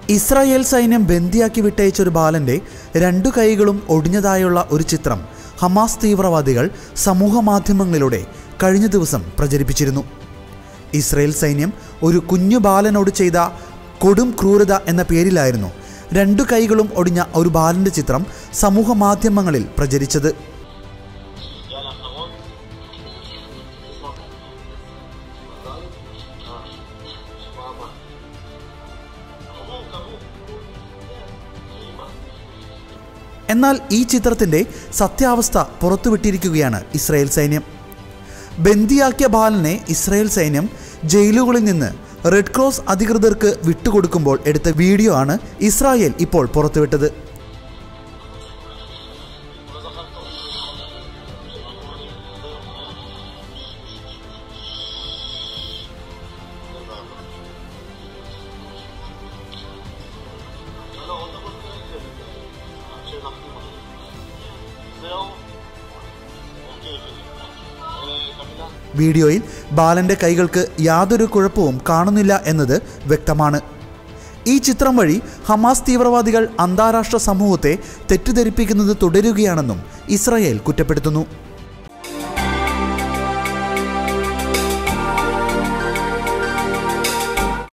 Israel സൈന്യം ബന്ദിയാക്കി വിട്ടയച്ച ഒരു ബാലന്റെ രണ്ടു കൈകളും ഒടിഞ്ഞതായുള്ള ഒരു ചിത്രം ഹമാസ് തീവ്രവാദികൾ സമൂഹ മാധ്യമങ്ങളിലൂടെ കഴിഞ്ഞ ദിവസം പ്രചരിപ്പിച്ചിരുന്നു ഇസ്രായേൽ സൈന്യം ഒരു കുഞ്ഞു ബാലനോട് ചെയ്ത കൊടും ക്രൂരത എന്ന പേരിലായിരുന്നു രണ്ടു കൈകളും ഒടിഞ്ഞ ഒരു ബാലന്റെ ചിത്രം സമൂഹ മാധ്യമങ്ങളിൽ പ്രചരിച്ചത് יאללה, אחרון. תשמע. מזל? אה, שמע מה. קבעו, קבעו. אימא. എന്നാൽ ഈ ചിത്രത്തിന്റെ സത്യാവസ്ഥ പുറത്തുവിട്ടിരിക്കുകയാണ് ഇസ്രായേൽ സൈന്യം ബന്ദിയാക്കിയ ബാലനെ ഇസ്രായേൽ സൈന്യം ജയിലുകളിൽ നിന്ന് റെഡ് ക്രോസ് അധികൃതർക്ക് വിട്ടുകൊടുക്കുമ്പോൾ എടുത്ത വീഡിയോ ആണ് ഇസ്രായേൽ ഇപ്പോൾ പുറത്തുവിട്ടത് לא זכרת טוב. לא, לא, עוד דקות כאלה. עד שנחתים אותו. זהו. אוקיי. אה, קמילה? വീഡിയോയിൽ ബാലന്റെ കൈകൾക്ക് യാതൊരു കുഴപ്പവും കാണുന്നില്ല എന്നത് വ്യക്തമാണ് ഈ ചിത്രം വഴി ഹമാസ് തീവ്രവാദികൾ അന്താരാഷ്ട്ര സമൂഹത്തെ തെറ്റിദ്ധരിപ്പിക്കുന്നത് തുടരുകയാണെന്നും ഇസ്രായേൽ കുറ്റപ്പെടുത്തുന്നു